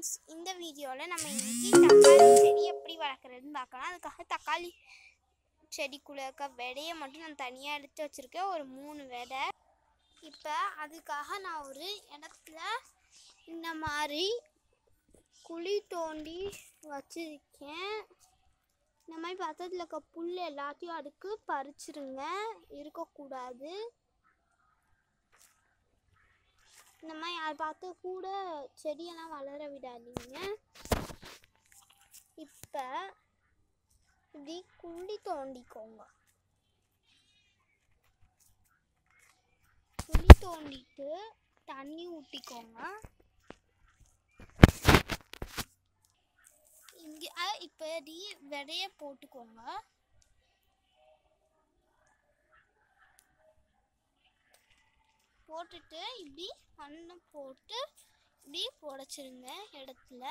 friends இந்த வீடியோவில் நம்ம இன்னைக்கு தக்காளி செடி எப்படி வளர்க்குறதுன்னு பார்க்கலாம் அதுக்காக தக்காளி செடிக்குள்ளே இருக்க விதையை மட்டும் நான் தனியாக எடுத்து வச்சுருக்கேன் ஒரு மூணு விதை இப்போ அதுக்காக நான் ஒரு இடத்துல இந்த மாதிரி குழி தோண்டி வச்சுருக்கேன் இந்த மாதிரி பக்கத்தில் இருக்க புல் எல்லாத்தையும் அதுக்கு பறிச்சிருங்க இருக்கக்கூடாது இந்த மாதிரி அதை பார்த்து கூட செடியெல்லாம் வளர விடாதீங்க இப்போ இப்படி குழி தோண்டிக்கோங்க குழி தோண்டிட்டு தண்ணி ஊற்றிக்கோங்க இங்கே இப்போ இப்படி விதைய போட்டுக்கோங்க போட்டுட்டு இப்படி மண்ணை போட்டு இப்படி புடைச்சிருங்க இடத்துல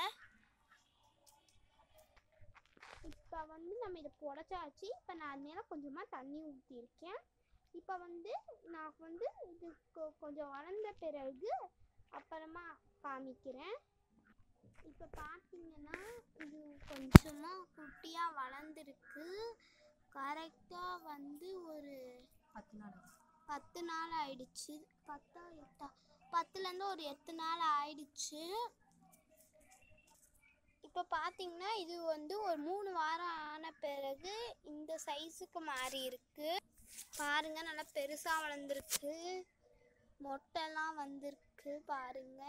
இப்போ வந்து நம்ம இதை புடைச்சாச்சு இப்போ நான் அது மேலே கொஞ்சமாக தண்ணி ஊற்றிருக்கேன் இப்போ வந்து நான் வந்து இது கொ- கொஞ்சம் வளர்ந்த பிறகு அப்புறமா காமிக்கிறேன் இப்போ பார்த்தீங்கன்னா இது கொஞ்சமாக குட்டியாக வளர்ந்துருக்கு கரெக்டாக வந்து ஒரு பத்து நாள் பத்து நாள் ஆயிடுச்சு பத்தா எட்டா பத்துலேருந்து ஒரு எட்டு நாள் ஆயிடுச்சு இப்போ பார்த்தீங்கன்னா இது வந்து ஒரு மூணு வாரம் ஆன பிறகு இந்த சைஸுக்கு மாறி இருக்கு பாருங்க நல்லா பெருசாக வளர்ந்துருக்கு மொட்டைலாம் வந்திருக்கு பாருங்க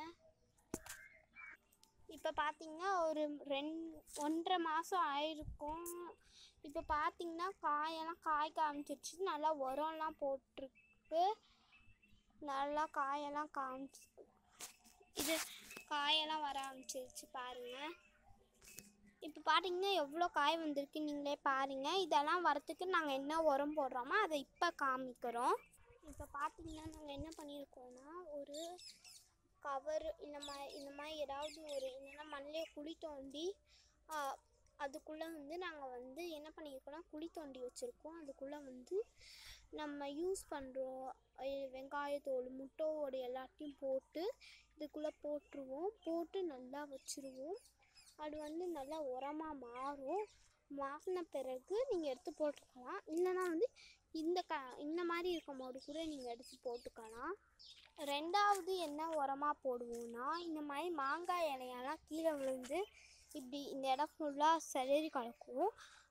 இப்போ பார்த்தீங்கன்னா ஒரு ரெண் ஒன்றரை மாதம் ஆயிருக்கும் இப்போ பார்த்தீங்கன்னா காயெல்லாம் காய்க்க ஆரம்பிச்சிருச்சு நல்லா உரம்லாம் போட்டிருக்கு நல்லா காயெல்லாம் காமிச்சு இது காயெல்லாம் வர ஆரம்பிச்சிருச்சு பாருங்க இப்போ பார்த்தீங்கன்னா எவ்வளோ காய் வந்திருக்கு நீங்களே பாருங்க இதெல்லாம் வரத்துக்கு நாங்கள் என்ன உரம் போடுறோமோ அதை இப்போ காமிக்கிறோம் இப்போ பார்த்தீங்கன்னா நாங்கள் என்ன பண்ணியிருக்கோம்னா ஒரு கவர் இந்த மாதிரி இந்த மாதிரி ஏதாவது ஒரு இல்லைன்னா மண்ணிலே குழி தோண்டி ஆ, அதுக்குள்ளே வந்து நாங்கள் வந்து என்ன பண்ணியிருக்கோம்னா குழி தோண்டி வச்சுருக்கோம் அதுக்குள்ளே வந்து நம்ம யூஸ் பண்ணுறோம் வெங்காயத்தோல் முட்டையோடு எல்லாத்தையும் போட்டு இதுக்குள்ளே போட்டுருவோம் போட்டு நல்லா வச்சுருவோம் அது வந்து நல்லா உரமாக மாறும் மாறின பிறகு நீங்கள் எடுத்து போட்டுக்கலாம் இல்லைன்னா வந்து இந்த க இந்த மாதிரி இருக்கும் போது கூட நீங்கள் எடுத்து போட்டுக்கலாம் ரெண்டாவது என்ன உரமாக போடுவோம்னா இந்த மாதிரி மாங்காய் இலையெல்லாம் கீழே விழுந்து இப்படி இந்த இடம் ஃபுல்லாக செதறி கிடக்கும்